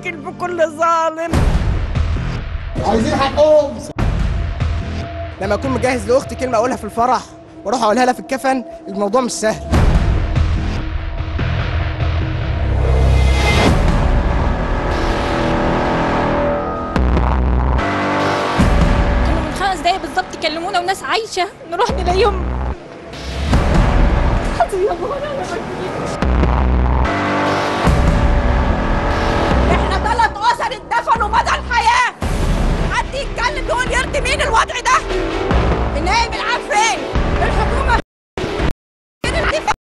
وانتقل بكل ظالم عايزين حقهم لما اكون مجهز لاختي كلمه اقولها في الفرح واروح اقولها لها في الكفن الموضوع مش سهل كانوا من خمس دقايق بالظبط يكلمونا وناس عايشه نروح نلاقيهم حسبي الله ونعم الوكيل احنا ثلاث اسر اتدفنوا مدى الحياه حد يتكلم يقول يرضي مين الوضع ده النائب العام فين الحكومه فين الدفاع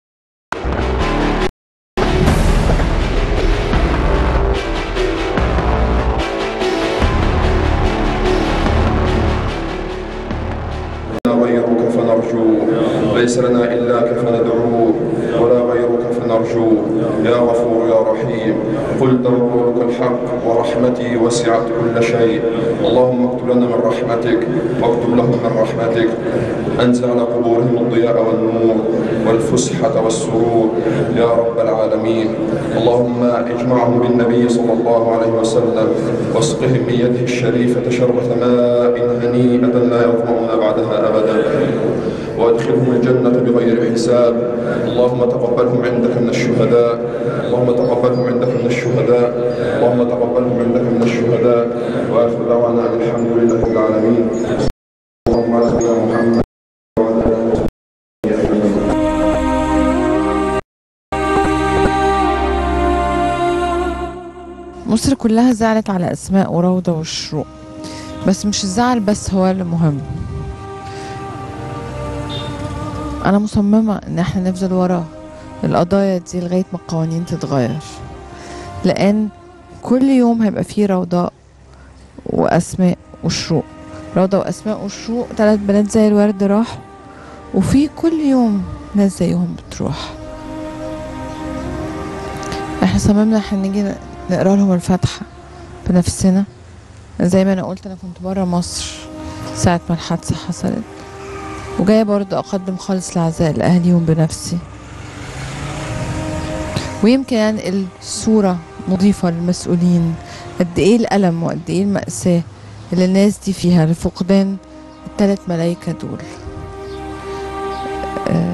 غيرك فنرجو ليس لنا إلاك فندعو ولا غيرك فنرجو يا غفور يا رحيم قل قولك الحق ورحمتي وسعت كل شيء اللهم اكتب لنا من رحمتك واكتب لهم من رحمتك أنزل على قبورهم الضياء والنور والفسحة والسرور يا رب العالمين اللهم اجمعهم بالنبي صلى الله عليه وسلم واسقهم من يده الشريفة شربة ماء هنيئة لا يظمؤون بعدها أبدا وادخلهم الجنة بغير حساب اللهم تقبلهم عندك من الشهداء اللهم تقبلهم عندك من الشهداء اللهم تقبلهم عندك من الشهداء وآخر دعوانا أن الحمد لله رب العالمين اللهم على سيدنا محمد وعلى آله وصحبه أجمعين مصر كلها زعلت على أسماء وروضة والشروق بس مش الزعل بس هو اللي مهم أنا مصممة إن احنا نفضل ورا القضايا دي لغاية ما القوانين تتغير لأن كل يوم هيبقى فيه روضة وأسماء وشروق روضة وأسماء وشروق تلات بنات زي الورد راحوا وفي كل يوم ناس زيهم بتروح احنا صممنا احنا نيجي نقرا لهم الفاتحة بنفسنا زي ما انا قلت انا كنت برا مصر ساعة ما الحادثة حصلت وجاية برضه اقدم خالص العزاء لاهليهم بنفسي ويمكن انقل صورة مضيفة للمسؤولين قد ايه الألم وقد ايه المأساة اللي الناس دي فيها لفقدان التلات ملايكة دول آه،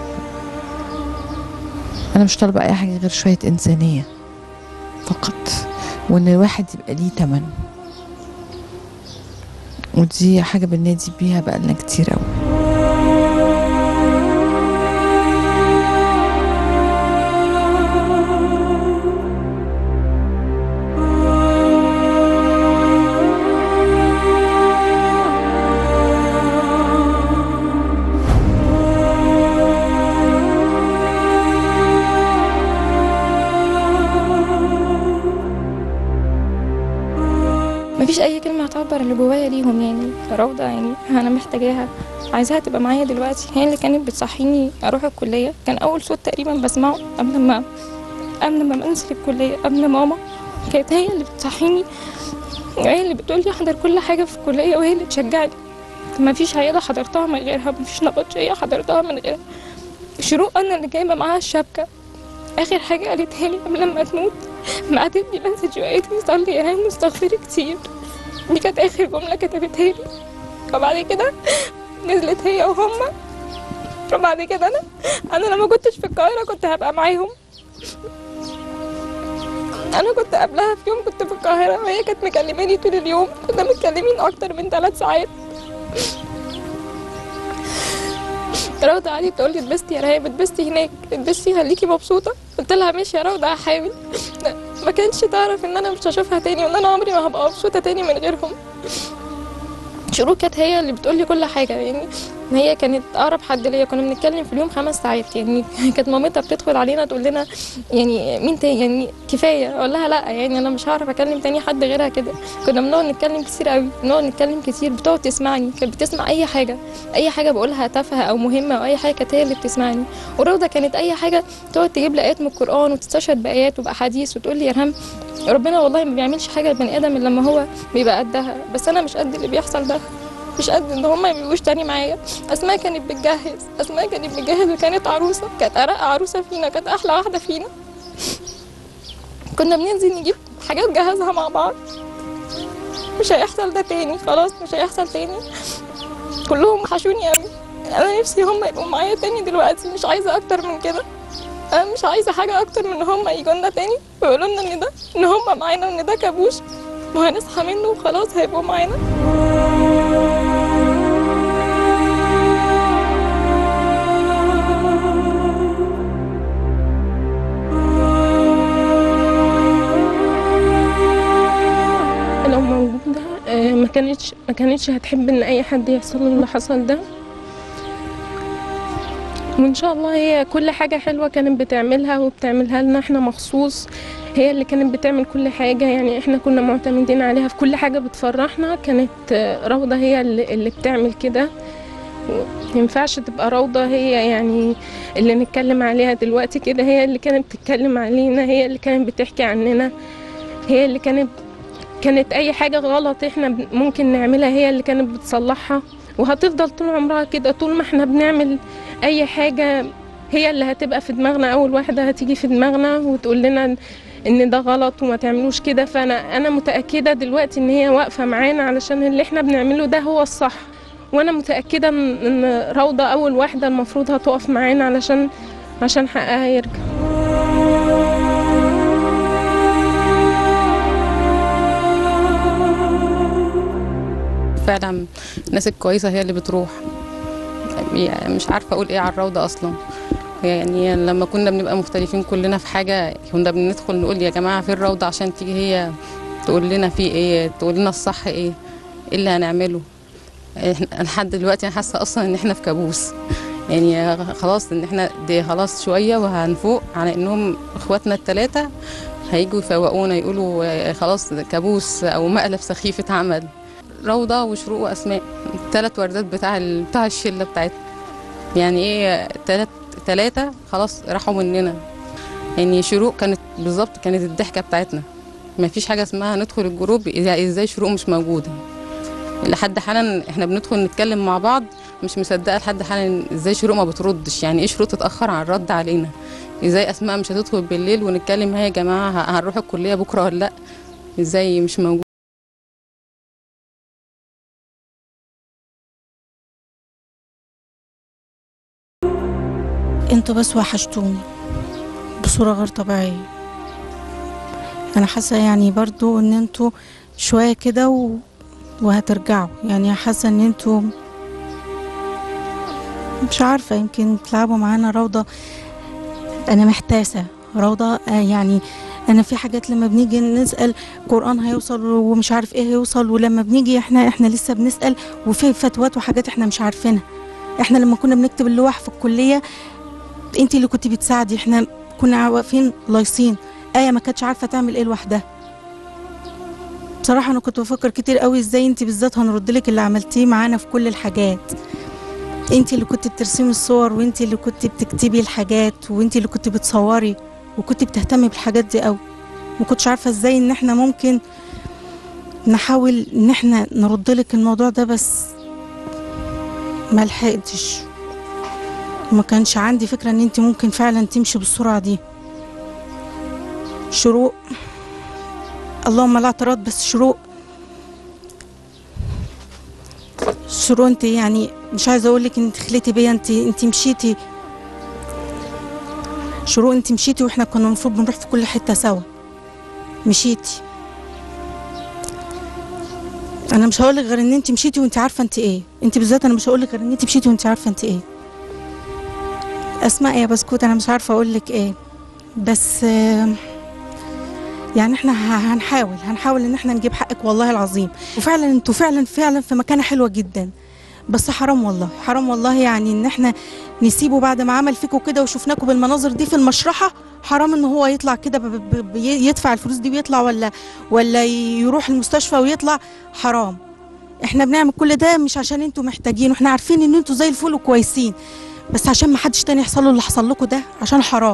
أنا مش طالبة أي حاجة غير شوية إنسانية فقط وإن الواحد يبقى ليه تمن ودي حاجة بننادي بيها بقالنا كتير أوي مفيش اي كلمه هتعبر اللي جوايا ليهم يعني روضه يعني انا محتاجاها عايزاها تبقى معايا دلوقتي هي اللي كانت بتصحيني اروح الكليه كان اول صوت تقريبا بسمعه قبل ما قبل ما انزل الكليه قبل ماما كانت هي اللي بتصحيني وهي اللي بتقول لي احضر كل حاجه في الكليه وهي اللي تشجعني ما فيش عياده حضرتها من غيرها ما فيش نبطشيه حضرتها من غيرها شروق انا اللي جايبه معاها الشبكه اخر حاجه قالتها لي قبل ما تموت بعتت لي مسج وقالت لي صلي يا هاني واستغفري كتير دي كانت اخر جمله كتبتها لي وبعد كده نزلت هي وهما وبعد كده انا انا لما كنتش في القاهره كنت هبقى معاهم انا كنت قبلها في يوم كنت في القاهره وهي كانت مكلماني طول اليوم كنا متكلمين اكتر من ثلاث ساعات روضة قعدت تقول لي اتبسطي يا رهيب اتبسطي هناك اتبسطي خليكي مبسوطة قلت لها ماشي يا روضة هحاول ما كانش تعرف ان انا مش هشوفها تاني وان انا عمري ما هبقى مبسوطة تاني من غيرهم شروق كانت هي اللي بتقول لي كل حاجة يعني هي كانت اقرب حد ليا كنا بنتكلم في اليوم خمس ساعات يعني كانت مامتها بتدخل علينا تقول لنا يعني مين تاني يعني كفايه اقول لها لا يعني انا مش هعرف اكلم تاني حد غيرها كده كنا بنقعد نتكلم كتير قوي بنقعد نتكلم كتير بتقعد تسمعني كانت بتسمع اي حاجه اي حاجه بقولها تافهه او مهمه او اي حاجه كانت هي اللي بتسمعني وروضه كانت اي حاجه تقعد تجيب لي ايات من القران وتستشهد بايات وباحاديث وتقول لي يا رهم ربنا والله ما بيعملش حاجه للبني ادم الا لما هو بيبقى قدها بس انا مش قد اللي بيحصل ده مش قد ان هما ما يبقوش تاني معايا اسماء كانت بتجهز اسماء كانت بتجهز وكانت عروسه كانت ارق عروسه فينا كانت احلى واحده فينا كنا بننزل نجيب حاجات جهزها مع بعض مش هيحصل ده تاني خلاص مش هيحصل تاني كلهم وحشوني قوي انا نفسي هم يبقوا معايا تاني دلوقتي مش عايزه اكتر من كده انا مش عايزه حاجه اكتر من ان هم يجوا لنا تاني ويقولوا لنا ان ده ان هم معانا وان ده كابوس وهنصحى منه وخلاص هيبقوا معانا لو موجودة آه، ما كانتش ما كانتش هتحب ان اي حد يحصل له اللي حصل ده وان شاء الله هي كل حاجة حلوة كانت بتعملها وبتعملها لنا احنا مخصوص هي اللي كانت بتعمل كل حاجة يعني احنا كنا معتمدين عليها في كل حاجة بتفرحنا كانت آه، روضة هي اللي, اللي بتعمل كده مينفعش تبقى روضة هي يعني اللي نتكلم عليها دلوقتي كده هي اللي كانت بتتكلم علينا هي اللي كانت بتحكي عننا هي اللي كانت كانت اي حاجه غلط احنا بن- ممكن نعملها هي اللي كانت بتصلحها وهتفضل طول عمرها كده طول ما احنا بنعمل اي حاجه هي اللي هتبقى في دماغنا اول واحده هتيجي في دماغنا وتقول لنا ان ده غلط وما تعملوش كده فانا انا متاكده دلوقتي ان هي واقفه معانا علشان اللي احنا بنعمله ده هو الصح وانا متاكده ان إن روضه اول واحده المفروض هتقف معانا علشان عشان حقها يرجع فعلا الناس الكويسة هي اللي بتروح يعني مش عارفة أقول إيه على الروضة أصلا يعني لما كنا بنبقى مختلفين كلنا في حاجة كنا بندخل نقول يا جماعة في الروضة عشان تيجي هي تقول لنا في إيه تقول لنا الصح إيه إيه اللي هنعمله إحنا- لحد دلوقتي أنا حاسة أصلا إن إحنا في كابوس يعني خلاص إن إحنا دي خلاص شوية وهنفوق على إنهم إخواتنا التلاتة هيجوا يفوقونا يقولوا آه، خلاص كابوس أو مقلب سخيفة عمل روضة وشروق وأسماء التلات وردات بتاع ال... بتاع الشلة بتاعتنا يعني ايه تلات تلاتة خلاص راحوا مننا يعني شروق كانت بالظبط كانت الضحكة بتاعتنا ما فيش حاجة اسمها ندخل الجروب إذا- ازاي شروق مش موجودة لحد حالا احنا بندخل نتكلم مع بعض مش مصدقة لحد حالا ازاي شروق ما بتردش يعني ايه شروق تتأخر عن الرد علينا ازاي اسماء مش هتدخل بالليل ونتكلم هي يا جماعة ه- هنروح الكلية بكرة ولا لا ازاي مش موجود انتوا بس وحشتوني بصورة غير طبيعية انا حاسة يعني برضو ان انتوا شوية كده و... وهترجعوا يعني حاسة ان انتوا مش عارفة يمكن تلعبوا معانا روضة انا محتاسة روضة آه، يعني انا في حاجات لما بنيجي نسأل قرآن هيوصل ومش عارف ايه هيوصل ولما بنيجي احنا احنا لسه بنسأل وفي فتوات وحاجات احنا مش عارفينها احنا لما كنا بنكتب اللوح في الكلية انت اللي كنت بتساعدي احنا كنا واقفين لايصين آية ما كانتش عارفة تعمل ايه لوحدها بصراحة أنا كنت بفكر كتير قوي ازاي انت بالذات هنرد لك اللي عملتيه معانا في كل الحاجات انت اللي كنت بترسمي الصور وانت اللي كنت بتكتبي الحاجات وانت اللي كنت بتصوري وكنت بتهتمي بالحاجات دي قوي ما كنتش عارفة ازاي ان احنا ممكن نحاول ان احنا نرد لك الموضوع ده بس ما لحقتش ما كانش عندي فكرة ان انت ممكن فعلا تمشي بالسرعة دي شروق اللهم لا اعتراض بس شروق شروق انت يعني مش عايزة اقولك انت خليتي بيا انت انت مشيتي شروق انت مشيتي واحنا كنا المفروض بنروح في كل حتة سوا مشيتي انا مش هقولك غير ان انت مشيتي وانت عارفة انت ايه انت بالذات انا مش هقولك غير ان انت مشيتي وانت عارفة انت ايه اسماء يا بسكوت انا مش عارفه اقول لك ايه بس آه، يعني احنا ه- هنحاول هنحاول ان احنا نجيب حقك والله العظيم وفعلا انتوا فعلا فعلا في مكانه حلوه جدا بس حرام والله حرام والله يعني ان احنا نسيبه بعد ما عمل فيكم كده وشفناكم بالمناظر دي في المشرحه حرام ان هو يطلع كده ب- ب- ب- يدفع الفلوس دي ويطلع ولا ولا يروح المستشفى ويطلع حرام احنا بنعمل كل ده مش عشان انتوا محتاجين واحنا عارفين ان انتوا زي الفل وكويسين بس عشان ما حدش تاني يحصل له اللي حصل لكم ده عشان حرام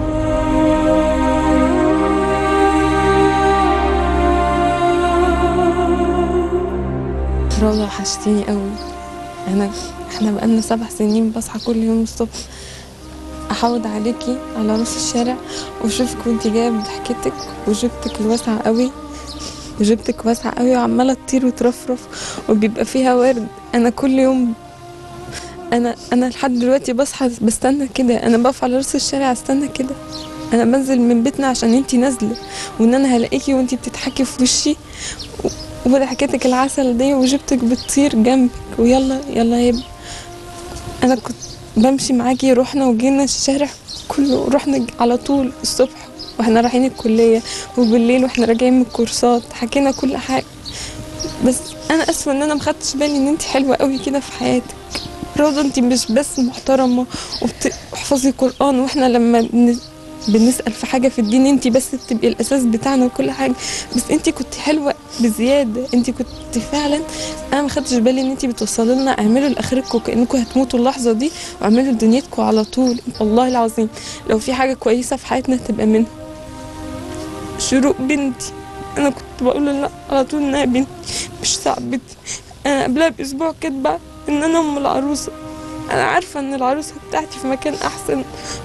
روضة وحشتيني قوي انا احنا بقالنا سبع سنين بصحى كل يوم الصبح احاول عليكي على راس الشارع واشوفك وانت جايه بضحكتك وجبتك الواسعه قوي وجبتك واسعه قوي وعماله تطير وترفرف وبيبقى فيها ورد انا كل يوم انا انا لحد دلوقتي بصحى بستنى كده انا بقف على راس الشارع استنى كده انا بنزل من بيتنا عشان انتي نازله وان انا هلاقيكي وانتي بتضحكي في وشي و- وضحكتك العسل دي وجبتك بتطير جنبك ويلا يلا هيب انا كنت بمشي معاكي رحنا وجينا الشارع كله رحنا ج- على طول الصبح واحنا رايحين الكليه وبالليل واحنا راجعين من الكورسات حكينا كل حاجه بس انا اسفه ان انا مخدتش بالي ان انت حلوه قوي كده في حياتك روضه انت مش بس محترمه وبتحفظي قران واحنا لما بن- بنسال في حاجه في الدين انت بس بتبقي الاساس بتاعنا وكل حاجه بس انت كنت حلوه بزياده انت كنت فعلا انا ما خدتش بالي ان انت بتوصلي لنا اعملوا لاخركم كانكم هتموتوا اللحظه دي واعملوا دنيتكم على طول والله العظيم لو في حاجه كويسه في حياتنا تبقى منها شروق بنتي انا كنت بقول لا على طول انها بنتي مش صاحبتي انا قبلها باسبوع كاتبه ان انا ام العروسه انا عارفه ان العروسه بتاعتي في مكان احسن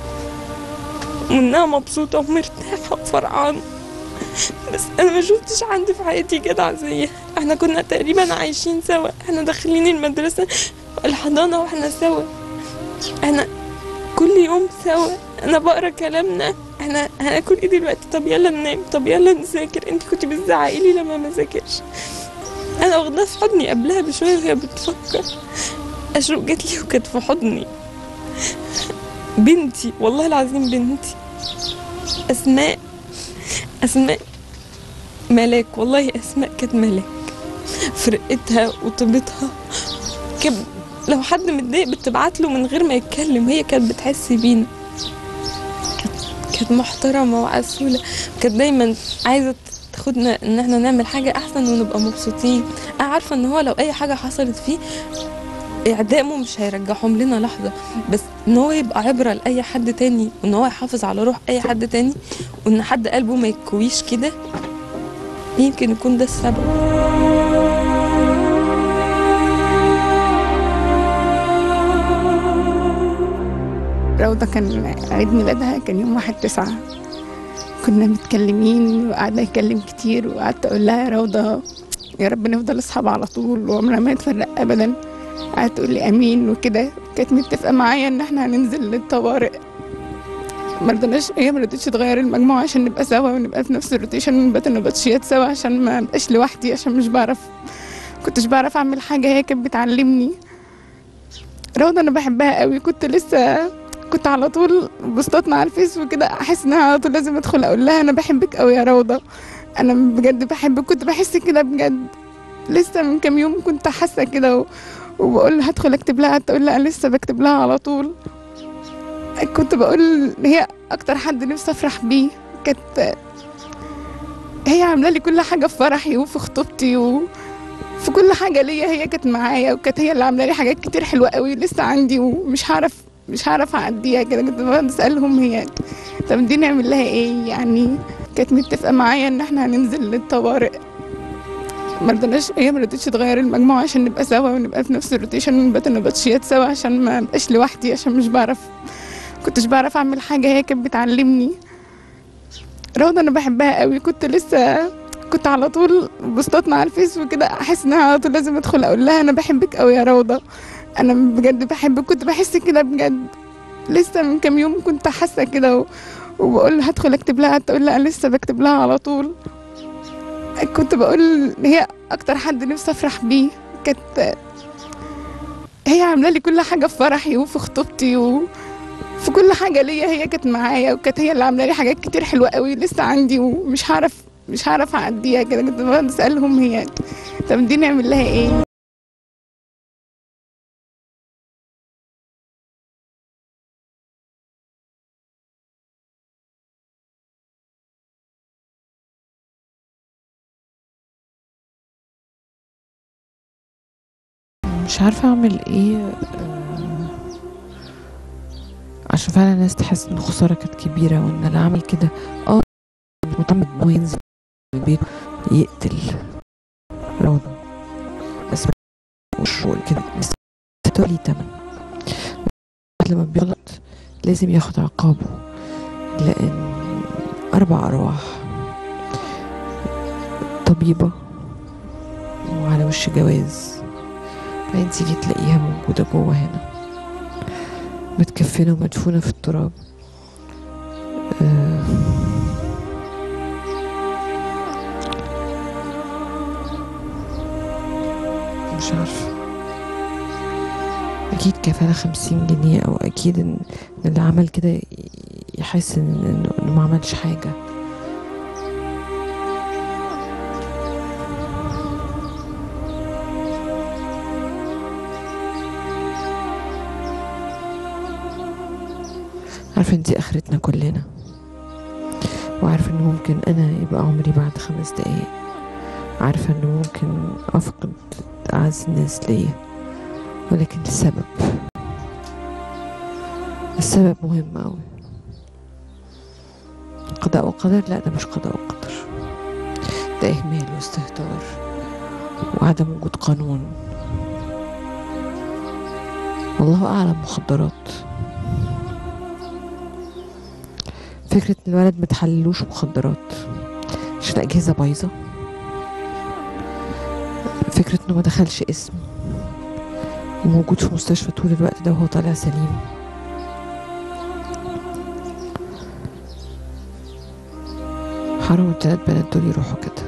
وانها مبسوطه ومرتاحه وفرحانه بس انا ما شفتش حد في حياتي جدع زيها احنا كنا تقريبا عايشين سوا احنا داخلين المدرسه الحضانه واحنا سوا احنا كل يوم سوا انا بقرا كلامنا احنا هناكل ايه دلوقتي طب يلا ننام طب يلا نذاكر انت كنت بتزعقي لي لما ما ذاكرش انا واخداها في حضني قبلها بشويه وهي بتفكر اشرق جت لي وكانت في حضني بنتي والله العظيم بنتي اسماء اسماء ملاك والله اسماء كانت ملاك فرقتها وطيبتها كان لو حد متضايق بتبعت له من غير ما يتكلم هي كانت بتحس بينا كانت- كانت محترمه وعسوله كانت دايما عايزه تاخدنا ان احنا نعمل حاجه احسن ونبقى مبسوطين انا عارفه ان هو لو اي حاجه حصلت فيه اعدامه مش هيرجعهم لنا لحظه بس ان هو يبقى عبره لاي حد تاني وان هو يحافظ على روح اي حد تاني وان حد قلبه ما يتكويش كده يمكن يكون ده السبب روضة كان عيد ميلادها كان يوم واحد تسعة كنا متكلمين وقعدنا نتكلم كتير وقعدت أقول لها يا روضة يا رب نفضل أصحاب على طول وعمرنا ما نتفرق أبدا قعدت تقول لي أمين وكده كانت متفقة معايا إن إحنا هننزل للطوارئ مرضناش هي مرضتش تغير المجموعة عشان نبقى سوا ونبقى في نفس الروتيشن ونبقى نبطشيات سوا عشان ما ابقاش لوحدي عشان مش بعرف كنتش بعرف أعمل حاجة هي كانت بتعلمني روضة أنا بحبها قوي كنت لسه كنت على طول بوستاتنا على الفيس وكده احس انها على طول لازم ادخل اقول لها انا بحبك قوي يا روضه انا بجد بحبك كنت بحس كده بجد لسه من كام يوم كنت حاسه كده و... وبقول لها هدخل اكتب لها تقول لها لسه بكتب لها على طول كنت بقول إن هي اكتر حد نفسي افرح بيه كانت هي عامله لي كل حاجه في فرحي وفي خطوبتي و... في كل حاجه ليا هي كانت معايا وكانت هي اللي عامله لي حاجات كتير حلوه قوي لسه عندي ومش هعرف مش هعرف اعديها كده كنت بقعد اسالهم هي طب دي نعمل لها ايه يعني كانت متفقه معايا ان احنا هننزل للطوارئ مرضناش هي مرضتش تغير المجموعه عشان نبقى سوا ونبقى في نفس الروتيشن ونبقى نبطشيات سوا عشان ما ابقاش لوحدي عشان مش بعرف كنتش بعرف اعمل حاجه هي كانت بتعلمني روضة انا بحبها قوي كنت لسه كنت على طول بوستاتنا على الفيس وكده احس انها على طول لازم ادخل اقول لها انا بحبك قوي يا روضة انا بجد بحبك كنت بحس كده بجد لسه من كام يوم كنت حاسه كده و... وبقول لها هدخل اكتب لها تقول لها لسه بكتب لها على طول كنت بقول إن هي اكتر حد نفسي افرح بيه كانت هي عامله لي كل حاجه في فرحي وفي خطوبتي و... في كل حاجه ليا هي كانت معايا وكانت هي اللي عامله لي حاجات كتير حلوه قوي لسه عندي ومش هعرف مش هعرف اعديها كده كنت بقعد اسالهم هي طب دي نعمل لها ايه مش عارفة أعمل إيه آه، عشان فعلا الناس تحس إن الخسارة كانت كبيرة وإن اللي عمل كده اه مش مطمن إنه ينزل من بيته يقتل روضة بس وش كده بس ليه تمن لما بيغلط لازم ياخد عقابه لأن أربع أرواح طبيبة وعلى وش جواز بعدين تيجي تلاقيها موجودة جوه هنا متكفنة ومدفونة في التراب آه، مش عارفة أكيد كفالة خمسين جنيه أو أكيد إن إن اللي عمل كده ي- يحس إن إنه إنه ما عملش حاجة عارفة انتي اخرتنا كلنا وعارفة ان ممكن انا يبقى عمري بعد خمس دقايق عارفة ان ممكن افقد اعز الناس ليا ولكن السبب السبب مهم اوي قضاء وقدر لا ده مش قضاء وقدر ده اهمال واستهتار وعدم وجود قانون والله اعلم مخدرات فكرة ان الولد متحللوش مخدرات عشان أجهزة بايظة فكرة انه ما دخلش اسم وموجود في مستشفى طول الوقت ده وهو طالع سليم حرام التلات بنات دول يروحوا كده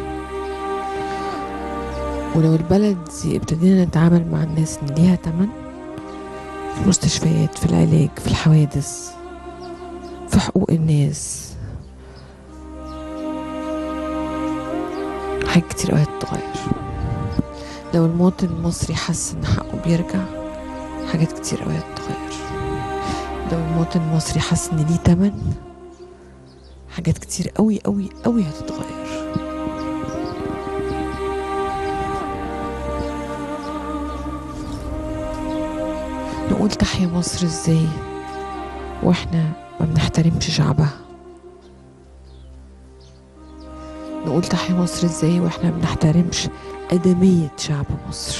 ولو البلد دي ابتدينا نتعامل مع الناس ان ليها تمن في المستشفيات في العلاج في الحوادث في حقوق الناس حاجات كتير قوي هتتغير لو المواطن المصري حس ان حقه بيرجع حاجات كتير قوي هتتغير لو المواطن المصري حس ان ليه تمن حاجات كتير قوي قوي قوي هتتغير نقول تحيا مصر ازاي واحنا ما بنحترمش شعبها نقول تحيا مصر ازاي واحنا ما بنحترمش أدمية شعب مصر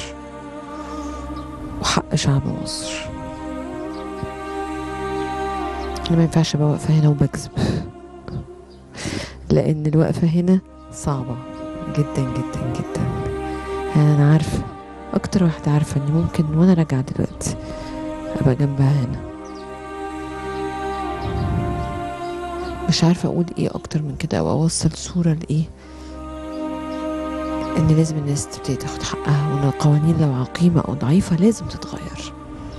وحق شعب مصر أنا ما ينفعش أبقى واقفة هنا وبكذب لأن الوقفة هنا صعبة جدا جدا جدا أنا عارفة أكتر واحدة عارفة إني ممكن وأنا راجعة دلوقتي أبقى جنبها هنا مش عارفة أقول إيه أكتر من كده أو أوصل صورة لإيه إن لازم الناس تبتدي تاخد حقها وإن القوانين لو عقيمة أو ضعيفة لازم تتغير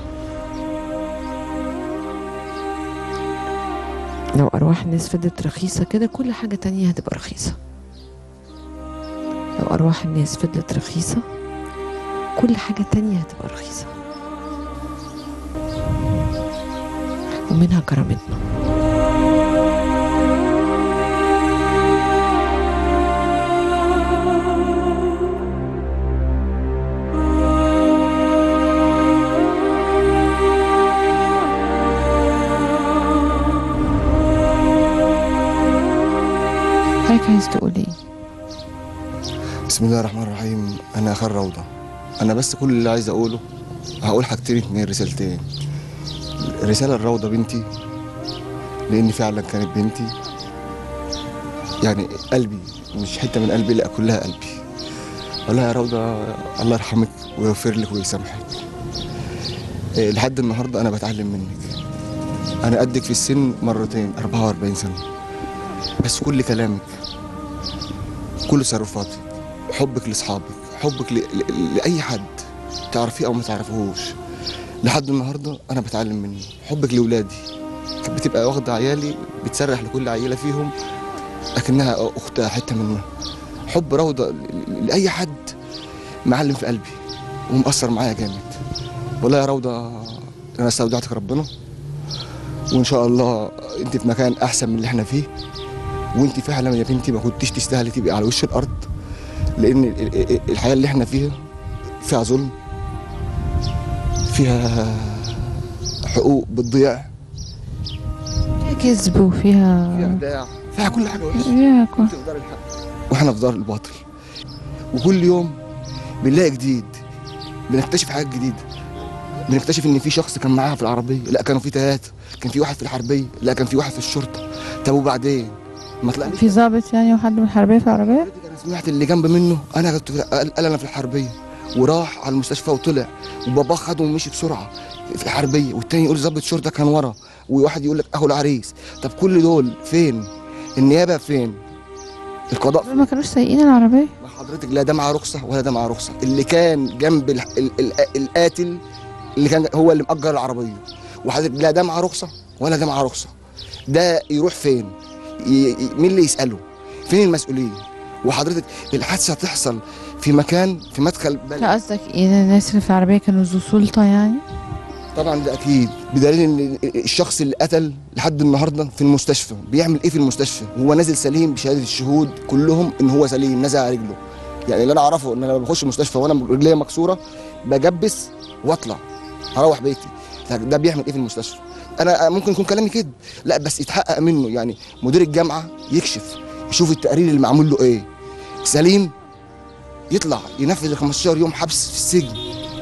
لو أرواح الناس فضلت رخيصة كده كل حاجة تانية هتبقى رخيصة لو أرواح الناس فضلت رخيصة كل حاجة تانية هتبقى رخيصة ومنها كرامتنا حضرتك عايز تقول ايه؟ بسم الله الرحمن الرحيم انا اخر روضه انا بس كل اللي عايز اقوله هقول حاجتين اتنين رسالتين رساله الروضه بنتي لان فعلا كانت بنتي يعني قلبي مش حته من قلبي لا كلها قلبي اقول لها يا روضه الله يرحمك ويغفر لك ويسامحك إيه، لحد النهارده انا بتعلم منك انا قدك في السن مرتين 44 سنه بس كل كلامك كل تصرفاتك حبك لاصحابك حبك ل... ل... لاي حد تعرفيه او ما تعرفيهوش لحد النهارده انا بتعلم منه حبك لاولادي كانت بتبقى واخده عيالي بتسرح لكل عيله فيهم لكنها اختها حته منها حب روضه ل... ل- لاي حد معلم في قلبي ومأثر معايا جامد والله يا روضه انا استودعتك ربنا وان شاء الله انت في مكان احسن من اللي احنا فيه وانت فعلا يا بنتي ما كنتيش تستاهلي تبقي على وش الارض لان ال- ال- الحياه اللي احنا فيها فيها ظلم فيها حقوق بتضيع فيها كذب وفيها فيها خداع فيها كل حاجه وحشه فيها كل- انت في دار الحق واحنا في دار الباطل وكل يوم بنلاقي جديد بنكتشف حاجات جديده بنكتشف ان في شخص كان معاها في العربيه لا كانوا في ثلاثه كان في واحد في الحربيه لا كان في واحد في الشرطه طب وبعدين ما طلعنيش في ضابط يعني وحد من الحربيه في العربيه انا سمعت اللي جنب منه انا كنت قال قال انا في الحربيه وراح على المستشفى وطلع وباباه خده ومشي بسرعه في الحربيه والتاني يقول ضابط شرطه كان ورا وواحد يقول لك اهو العريس طب كل دول فين النيابه فين القضاء دول ما كانوش سايقين العربيه ما حضرتك لا ده معاه رخصه ولا ده معاه رخصه اللي كان جنب ال ال ال القاتل اللي كان هو اللي مأجر العربيه وحضرتك لا ده معاه رخصه ولا ده معاه رخصه ده يروح فين ي- ي- مين اللي يساله فين المسؤولين وحضرتك الحادثه تحصل في مكان في مدخل بلد لا قصدك ايه الناس اللي في العربيه كانوا ذو سلطه يعني طبعا ده اكيد بدليل ان الشخص اللي قتل لحد النهارده في المستشفى بيعمل ايه في المستشفى هو نازل سليم بشهاده الشهود كلهم ان هو سليم نازل على رجله يعني اللي انا اعرفه ان انا لما بخش المستشفى وانا رجليا مكسوره بجبس واطلع هروح بيتي ده بيعمل ايه في المستشفى انا ممكن يكون كلامي كده لا بس يتحقق منه يعني مدير الجامعه يكشف يشوف التقرير اللي معمول له ايه سليم يطلع ينفذ ال 15 يوم حبس في السجن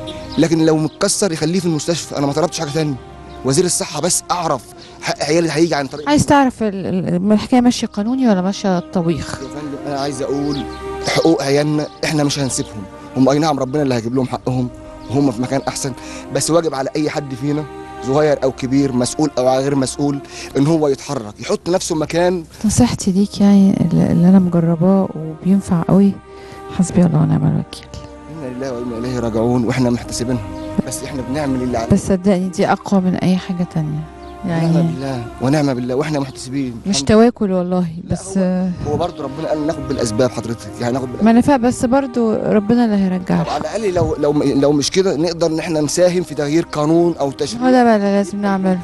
لكن لو متكسر يخليه في المستشفى انا ما طلبتش حاجه تانية وزير الصحه بس اعرف حق عيالي هيجي عن طريق عايز تعرف ال- ال- الحكايه ماشيه قانوني ولا ماشيه طبيخ يا فندم انا عايز اقول حقوق عيالنا احنا مش هنسيبهم هم اي نعم ربنا اللي هيجيب لهم حقهم وهم في مكان احسن بس واجب على اي حد فينا صغير او كبير مسؤول او غير مسؤول ان هو يتحرك يحط نفسه مكان نصيحتي ليك يعني اللي اللي انا مجرباه وبينفع قوي حسبي الله ونعم الوكيل انا لله وانا اليه راجعون واحنا محتسبينها بس احنا بنعمل اللي علينا بس صدقني دي اقوى من اي حاجه تانية ونعم يعني بالله ونعم بالله واحنا محتسبين مش الحمد تواكل والله بس آه، هو برضه ربنا قال ناخد بالاسباب حضرتك يعني ناخد بالأسباب. ما انا فاهم بس برضو ربنا اللي طب هيرجعها على الاقل لو لو لو مش كده نقدر ان احنا نساهم في تغيير قانون او تشريع هو ده بقى اللي لازم نعمله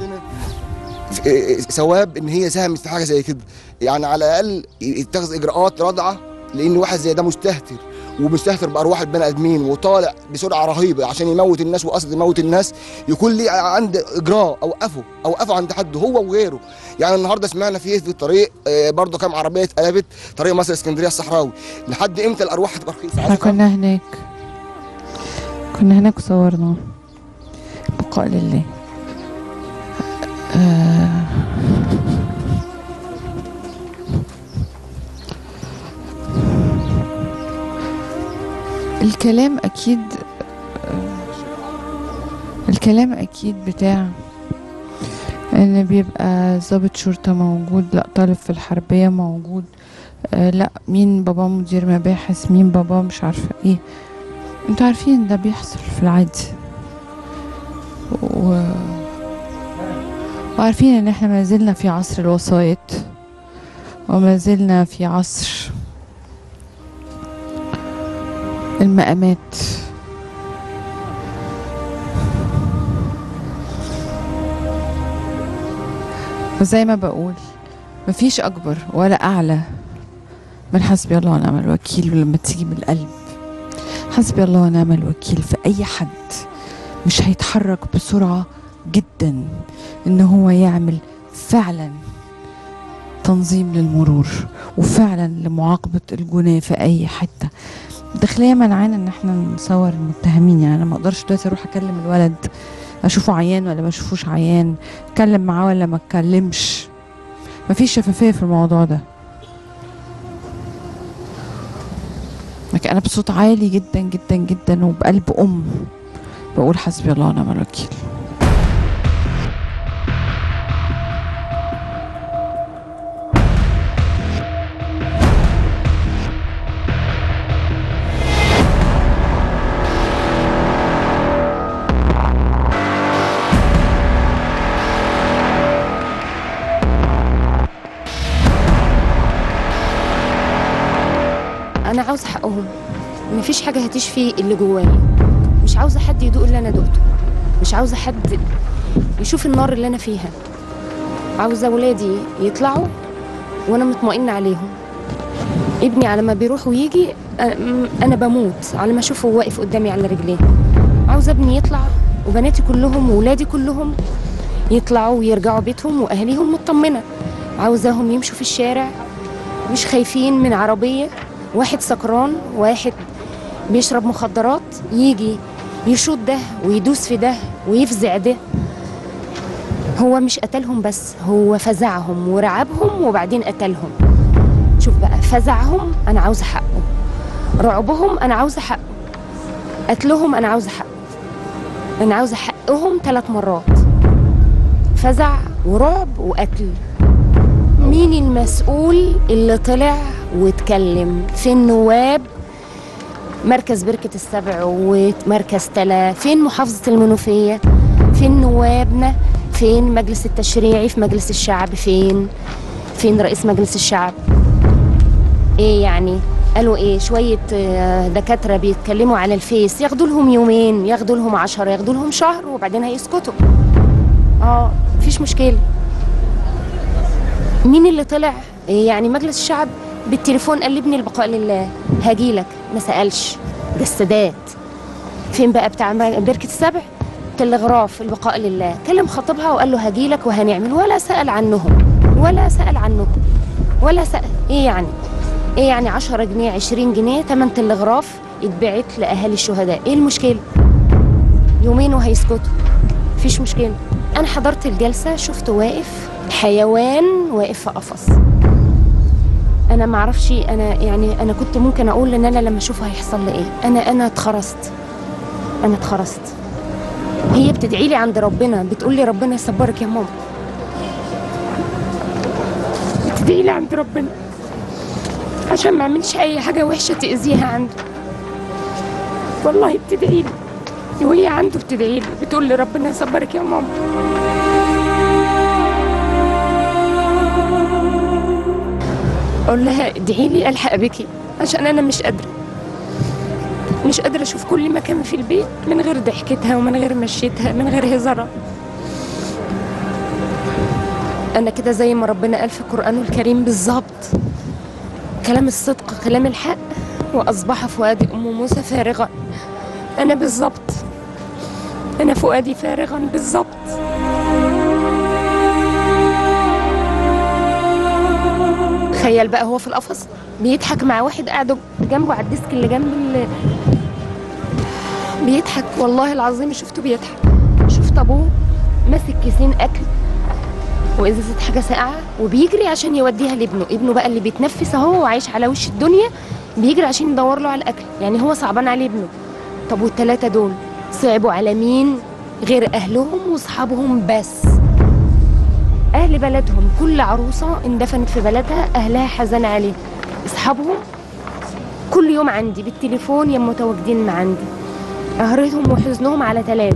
في- ثواب ان هي ساهمت في حاجه زي كده يعني على الاقل يتخذ اجراءات رادعه لان واحد زي ده مستهتر ومستهتر بارواح البني ادمين وطالع بسرعه رهيبه عشان يموت الناس وقصد يموت الناس يكون ليه عند اجراء اوقفه اوقفه عند حد هو وغيره يعني النهارده سمعنا فيه في الطريق آه، برضه كام عربيه اتقلبت طريق مصر اسكندريه الصحراوي لحد امتى الارواح هتبقى رخيصه احنا كنا هناك كنا هناك وصورنا بقاء لله آه الكلام اكيد آه، الكلام اكيد بتاع ان بيبقى ضابط شرطة موجود لا طالب في الحربية موجود آه لا مين بابا مدير مباحث مين بابا مش عارفة ايه انتوا عارفين ده بيحصل في العادي و... وعارفين ان احنا ما زلنا في عصر الوسايط وما زلنا في عصر المقامات وزي ما بقول مفيش أكبر ولا أعلى من حسبي الله ونعم الوكيل ولما تيجي من القلب حسبي الله ونعم الوكيل في أي حد مش هيتحرك بسرعة جدا إن هو يعمل فعلا تنظيم للمرور وفعلا لمعاقبة الجناه في أي حتة الداخلية منعانا إن احنا نصور المتهمين يعني أنا ما أقدرش دلوقتي أروح أكلم الولد أشوفه عيان ولا ما أشوفوش عيان أتكلم معاه ولا ما أتكلمش مفيش شفافية في الموضوع ده لكن أنا بصوت عالي جدا جدا جدا وبقلب أم بقول حسبي الله ونعم الوكيل انا عاوزه حقهم مفيش حاجه هتشفي اللي جوايا مش عاوزه حد يدوق اللي انا دقته مش عاوزه حد يشوف النار اللي انا فيها عاوزه ولادي يطلعوا وانا مطمئنه عليهم ابني على ما بيروح ويجي أ- انا بموت على ما اشوفه واقف قدامي على رجليه عاوزه ابني يطلع وبناتي كلهم وولادي كلهم يطلعوا ويرجعوا بيتهم واهاليهم مطمنه عاوزاهم يمشوا في الشارع مش خايفين من عربيه واحد سكران واحد بيشرب مخدرات يجي يشوط ده ويدوس في ده ويفزع ده هو مش قتلهم بس هو فزعهم ورعبهم وبعدين قتلهم شوف بقى فزعهم انا عاوزه حقه رعبهم انا عاوزه حقه قتلهم انا عاوزه حقه انا عاوزه حقهم ثلاث مرات فزع ورعب وقتل مين المسؤول اللي طلع واتكلم في النواب مركز بركة السبع ومركز تلا فين محافظة المنوفية فين نوابنا فين مجلس التشريعي في مجلس الشعب فين فين رئيس مجلس الشعب ايه يعني قالوا ايه شوية آه، دكاترة بيتكلموا على الفيس ياخدوا لهم يومين ياخدوا لهم عشرة ياخدوا لهم شهر وبعدين هيسكتوا اه مفيش مشكلة مين اللي طلع إيه يعني مجلس الشعب بالتليفون قال لابني البقاء لله هاجيلك ما سألش ده السادات فين بقى بتاع بركة السبع تلغراف البقاء لله كلم خطيبها وقال له هاجيلك وهنعمل ولا سأل عنهم ولا سأل عنهم ولا سأل ايه يعني ايه يعني 10 جنيه 20 جنيه تمن تلغراف يتبعت لأهالي الشهداء ايه المشكلة يومين وهيسكتوا مفيش مشكلة أنا حضرت الجلسة شفته واقف حيوان واقف في قفص أنا معرفش أنا يعني أنا كنت ممكن أقول إن أنا لما أشوفه هيحصل لي إيه أنا أنا اتخرست أنا اتخرست هي بتدعي لي عند ربنا بتقول لي ربنا يصبرك يا ماما بتدعي لي عند ربنا عشان ما اعملش اي حاجه وحشه تاذيها عنده والله بتدعي لي وهي عنده بتدعي لي بتقول لي ربنا يصبرك يا ماما اقول لها ادعي لي الحق بكي عشان انا مش قادره مش قادره اشوف كل مكان في البيت من غير ضحكتها ومن غير مشيتها من غير هزارها انا كده زي ما ربنا قال في قرانه الكريم بالظبط كلام الصدق كلام الحق واصبح فؤاد ام موسى فارغا انا بالظبط انا فؤادي فارغا بالظبط تخيل بقى هو في القفص بيضحك مع واحد قاعد جنبه على الديسك اللي جنب ال... بيضحك والله العظيم شفته بيضحك شفت ابوه ماسك كيسين اكل وازازه حاجه ساقعه وبيجري عشان يوديها لابنه ابنه بقى اللي بيتنفس اهو وعايش على وش الدنيا بيجري عشان يدور له على الاكل يعني هو صعبان عليه ابنه طب والتلاتة دول صعبوا على مين غير اهلهم واصحابهم بس اهل بلدهم كل عروسه اندفنت في بلدها اهلها حزن عليه اصحابهم كل يوم عندي بالتليفون يا متواجدين مع عندي قهرتهم وحزنهم على ثلاثة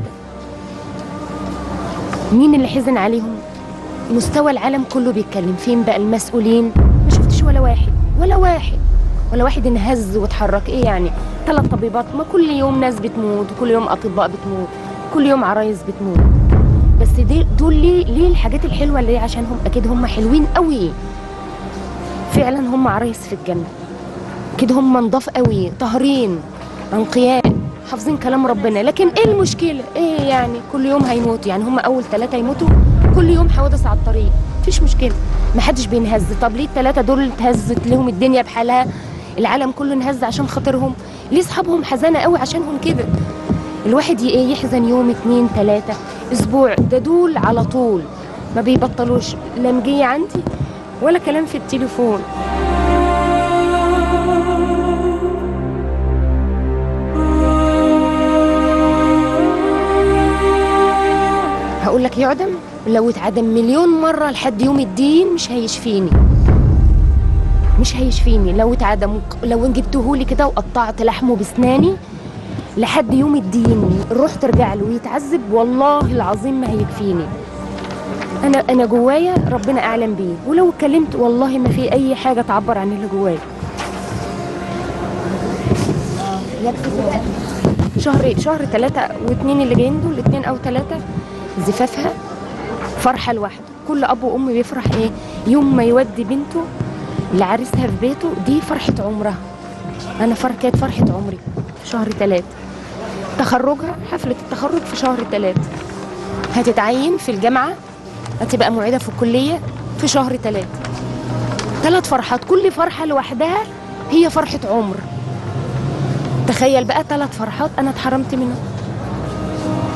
مين اللي حزن عليهم مستوى العالم كله بيتكلم فين بقى المسؤولين ما شفتش ولا واحد ولا واحد ولا واحد انهز واتحرك ايه يعني ثلاث طبيبات ما كل يوم ناس بتموت وكل يوم اطباء بتموت كل يوم عرايس بتموت بس دي دول ليه ليه الحاجات الحلوه اللي عشان هم اكيد هم حلوين قوي فعلا هم عرايس في الجنه اكيد هم نضاف قوي طاهرين انقياء حافظين كلام ربنا لكن ايه المشكله ايه يعني كل يوم هيموتوا يعني هم اول ثلاثه يموتوا كل يوم حوادث على الطريق مفيش مشكله محدش بينهز طب ليه الثلاثه دول اتهزت لهم الدنيا بحالها العالم كله انهز عشان خاطرهم ليه اصحابهم حزانه قوي عشانهم كده الواحد ي- ايه يحزن يوم اتنين تلاتة اسبوع ده دول على طول ما بيبطلوش لا مجية عندي ولا كلام في التليفون هقول لك يعدم لو اتعدم مليون مرة لحد يوم الدين مش هيشفيني مش هيشفيني لو اتعدم لو جبتهولي كده وقطعت لحمه بسناني لحد يوم الدين الروح ترجع له ويتعذب والله العظيم ما هيكفيني انا انا جوايا ربنا اعلم بيه ولو اتكلمت والله ما في اي حاجه تعبر عن اللي جوايا يكفي كده شهر شهر ثلاثة واثنين اللي جايين دول اثنين او ثلاثة زفافها فرحة لوحده كل اب وام بيفرح ايه يوم ما يودي بنته لعريسها في بيته دي فرحة عمرها انا فرح كانت فرحة عمري في شهر ثلاثة تخرجها حفلة التخرج في شهر ثلاثة هتتعين في الجامعة هتبقى معيدة في الكلية في شهر ثلاثة ثلاث فرحات كل فرحة لوحدها هي فرحة عمر تخيل بقى ثلاث فرحات أنا اتحرمت منهم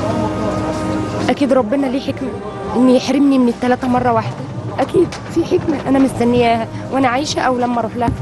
اكيد ربنا ليه حكمه ان يحرمني من الثلاثه مره واحده اكيد في حكمه انا مستنياها وانا عايشه او لما اروح لها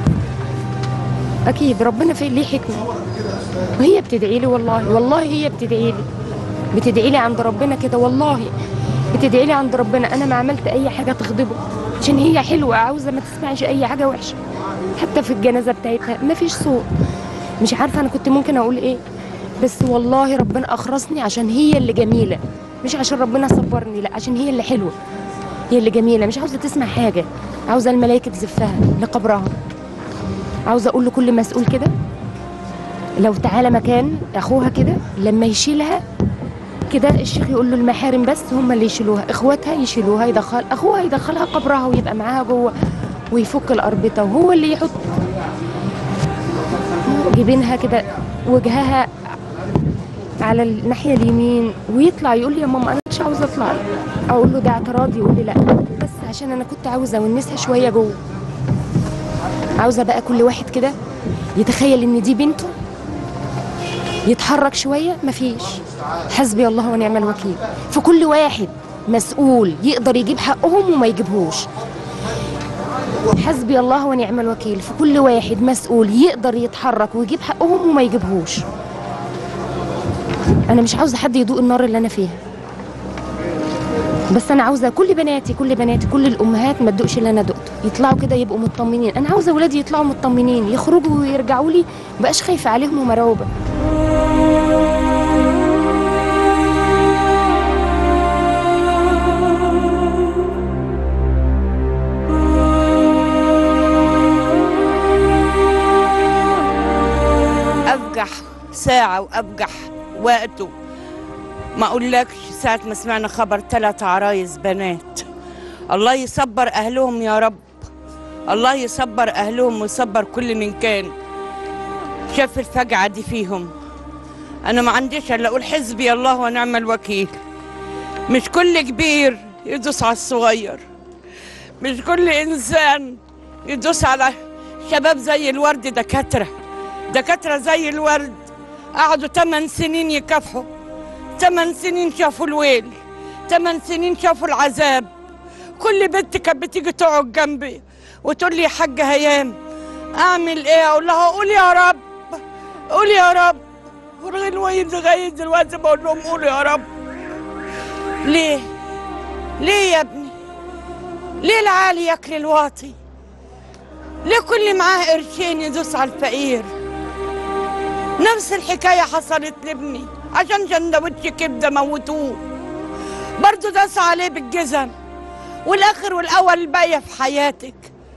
اكيد ربنا في ليه حكمه وهي بتدعي لي والله والله هي بتدعي لي بتدعي لي عند ربنا كده والله بتدعي لي عند ربنا انا ما عملت اي حاجه تغضبه عشان هي حلوه عاوزه ما تسمعش اي حاجه وحشه حتى في الجنازه بتاعتها ما فيش صوت مش عارفه انا كنت ممكن اقول ايه بس والله ربنا اخرسني عشان هي اللي جميله مش عشان ربنا صبرني لا عشان هي اللي حلوه هي اللي جميله مش عاوزه تسمع حاجه عاوزه الملائكه تزفها لقبرها عاوزه اقول لكل مسؤول كده لو تعالى مكان اخوها كده لما يشيلها كده الشيخ يقول له المحارم بس هم اللي يشيلوها اخواتها يشيلوها يدخل اخوها يدخلها قبرها ويبقى معاها جوه ويفك الاربطه وهو اللي يحط جبينها كده وجهها على الناحيه اليمين ويطلع يقول لي يا ماما انا مش عاوزه اطلع اقول له ده اعتراض يقول لي لا بس عشان انا كنت عاوزه اونسها شويه جوه عاوزه بقى كل واحد كده يتخيل ان دي بنته يتحرك شويه مفيش حسبي الله ونعم الوكيل في كل واحد مسؤول يقدر يجيب حقهم وما يجيبهوش حسبي الله ونعم الوكيل في كل واحد مسؤول يقدر يتحرك ويجيب حقهم وما يجيبهوش انا مش عاوزه حد يدوق النار اللي انا فيها بس انا عاوزه كل بناتي كل بناتي كل الامهات ما تدوقش اللي انا دقته يطلعوا كده يبقوا مطمنين انا عاوزه ولادي يطلعوا مطمنين يخرجوا ويرجعوا لي مبقاش خايفه عليهم ومرعوبه ابجح ساعة وابجح وقته ما اقولكش ساعة ما سمعنا خبر ثلاث عرايس بنات الله يصبر اهلهم يا رب الله يصبر اهلهم ويصبر كل من كان شاف الفجعة دي فيهم انا ما عنديش الا اقول حسبي الله ونعم الوكيل مش كل كبير يدوس على الصغير مش كل انسان يدوس على شباب زي الورد دكاتره دكاترة زي الورد قعدوا 8 سنين يكافحوا 8 سنين شافوا الويل 8 سنين شافوا العذاب كل بنت كانت بتيجي تقعد جنبي وتقول لي يا حاجة هيام اعمل ايه اقول لها قول يا رب قول يا رب ولغايه لغايه دلوقتي بقول لهم قولوا يا رب ليه ليه يا ابني ليه العالي ياكل الواطي ليه كل معاه قرشين يدوس على الفقير نفس الحكاية حصلت لابني عشان سندوتش كبدة موتوه برضه داس عليه بالجزم والآخر والأول الباقية في حياتك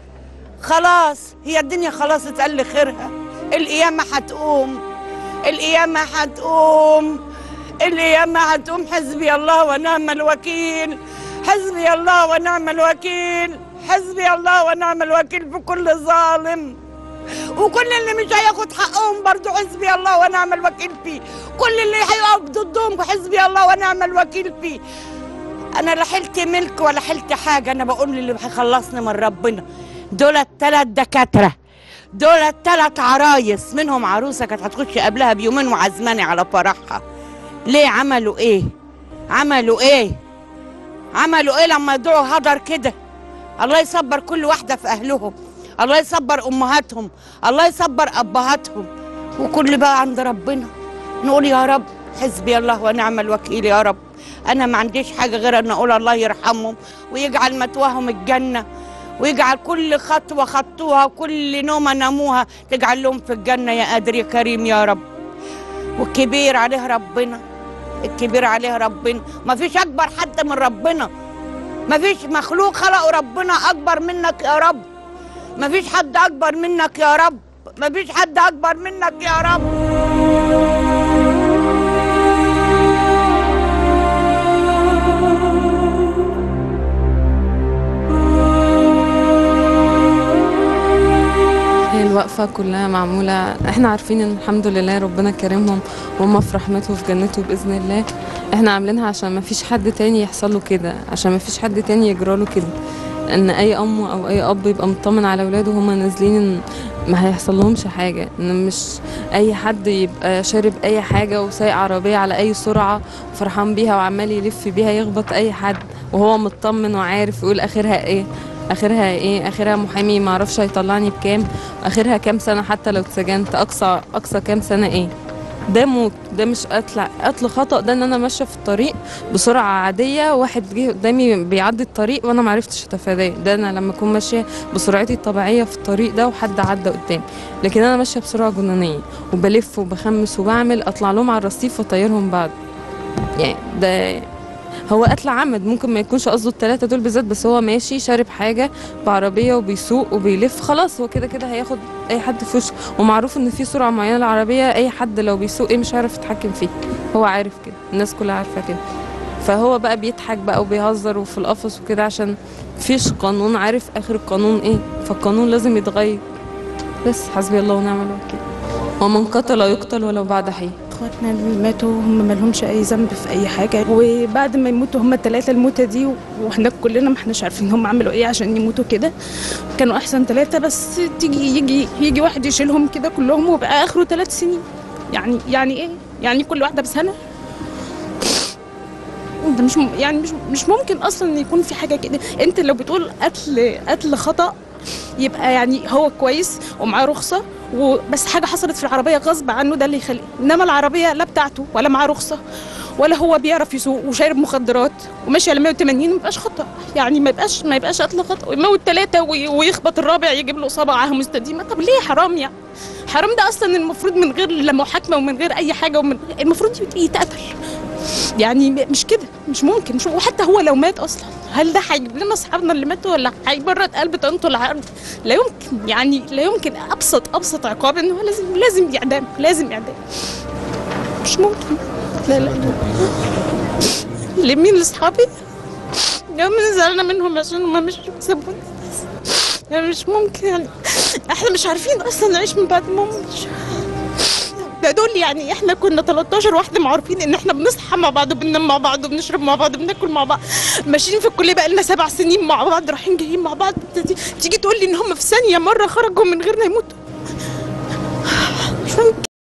خلاص هي الدنيا خلاص اتقل خيرها القيامة هتقوم القيامة هتقوم القيامة هتقوم حسبي الله ونعم الوكيل حسبي الله ونعم الوكيل حسبي الله ونعم الوكيل في كل ظالم وكل اللي مش هياخد حقهم برضو حسبي الله ونعم الوكيل فيه كل اللي هيقف ضدهم حسبي الله ونعم الوكيل فيه انا لا حلت ملك ولا حلت حاجه انا بقول اللي هيخلصني من ربنا دول الثلاث دكاتره دول الثلاث عرايس منهم عروسه كانت هتخش قبلها بيومين وعزماني على فرحها ليه عملوا ايه عملوا ايه عملوا ايه لما يدعوا هدر كده الله يصبر كل واحده في اهلهم الله يصبر امهاتهم الله يصبر ابهاتهم وكل بقى عند ربنا نقول يا رب حسبي الله ونعم الوكيل يا رب انا ما عنديش حاجه غير ان اقول الله يرحمهم ويجعل مثواهم الجنه ويجعل كل خطوه خطوها وكل نومه ناموها تجعل لهم في الجنه يا قادر يا كريم يا رب والكبير عليه ربنا الكبير عليه ربنا ما فيش اكبر حد من ربنا ما فيش مخلوق خلقه ربنا اكبر منك يا رب ما فيش حد اكبر منك يا رب ما فيش حد اكبر منك يا رب هي الوقفة كلها معمولة احنا عارفين ان الحمد لله ربنا كرمهم وهم في رحمته وفي جنته بإذن الله احنا عاملينها عشان ما فيش حد تاني يحصل له كده عشان ما فيش حد تاني يجرى له كده ان اي ام او اي اب يبقى مطمن على اولاده وهم نازلين ما هيحصل لهمش حاجة ان مش اي حد يبقى شارب اي حاجة وسايق عربية على اي سرعة وفرحان بيها وعمال يلف بيها يخبط اي حد وهو مطمن وعارف يقول اخرها ايه اخرها ايه اخرها محامي معرفش هيطلعني بكام اخرها كام سنة حتى لو اتسجنت اقصى اقصى كام سنة ايه ده موت ده مش قتل قتل خطأ ده ان انا ماشيه في الطريق بسرعه عاديه واحد جه قدامي بيعدي الطريق وانا ما عرفتش اتفاداه ده انا لما اكون ماشيه بسرعتي الطبيعيه في الطريق ده وحد عدى قدامي لكن انا ماشيه بسرعه جنونيه وبلف وبخمس وبعمل اطلع لهم على الرصيف واطيرهم بعد يعني ده هو قتل عمد ممكن ما يكونش قصده الثلاثه دول بالذات بس هو ماشي شارب حاجه بعربيه وبيسوق وبيلف خلاص هو كده كده هياخد اي حد في وشه ومعروف ان في سرعه معينه العربيه اي حد لو بيسوق ايه مش هيعرف يتحكم فيه هو عارف كده الناس كلها عارفه كده فهو بقى بيضحك بقى وبيهزر وفي القفص وكده عشان فيش قانون عارف اخر القانون ايه فالقانون لازم يتغير بس حسبي الله ونعم الوكيل ومن قتل يقتل ولو بعد حين اخواتنا اللي ماتوا هم ما لهمش اي ذنب في اي حاجه وبعد ما يموتوا هم الثلاثه الموتة دي واحنا كلنا ما احناش عارفين هم عملوا ايه عشان يموتوا كده كانوا احسن ثلاثه بس تيجي يجي يجي واحد يشيلهم كده كلهم وبقى اخره ثلاث سنين يعني يعني ايه يعني كل واحده بسنه ده مش م- يعني مش مش ممكن اصلا إن يكون في حاجه كده انت لو بتقول قتل قتل خطا يبقى يعني هو كويس ومعاه رخصه وبس حاجه حصلت في العربيه غصب عنه ده اللي يخليه انما العربيه لا بتاعته ولا معاه رخصه ولا هو بيعرف يسوق وشارب مخدرات وماشي على 180 ما يبقاش خطا يعني ما يبقاش ما يبقاش قتل خطا ويموت ثلاثه ويخبط الرابع يجيب له صبعه مستديمه طب ليه حرام يعني حرام ده اصلا المفروض من غير لا محاكمه ومن غير اي حاجه ومن المفروض يتقتل يعني م- مش كده مش ممكن مش وحتى هو لو مات اصلا هل ده هيجيب لنا اصحابنا اللي ماتوا ولا هيبرد قلب طنطه العرض لا يمكن يعني لا يمكن ابسط ابسط عقاب ان هو لازم لازم اعدام لازم اعدام مش ممكن لا لا لمين لاصحابي يوم زعلنا منهم عشان هم مش سابوني يعني مش ممكن يعني احنا مش عارفين اصلا نعيش من بعد ما هم مش ده دول يعني احنا كنا 13 واحده معروفين ان احنا بنصحى مع بعض وبننام مع بعض وبنشرب مع بعض وبناكل مع بعض ماشيين في الكليه بقى لنا سبع سنين مع بعض رايحين جايين مع بعض تيجي- تيجي تقول لي ان هم في ثانيه مره خرجوا من غير ما يموتوا مش ممكن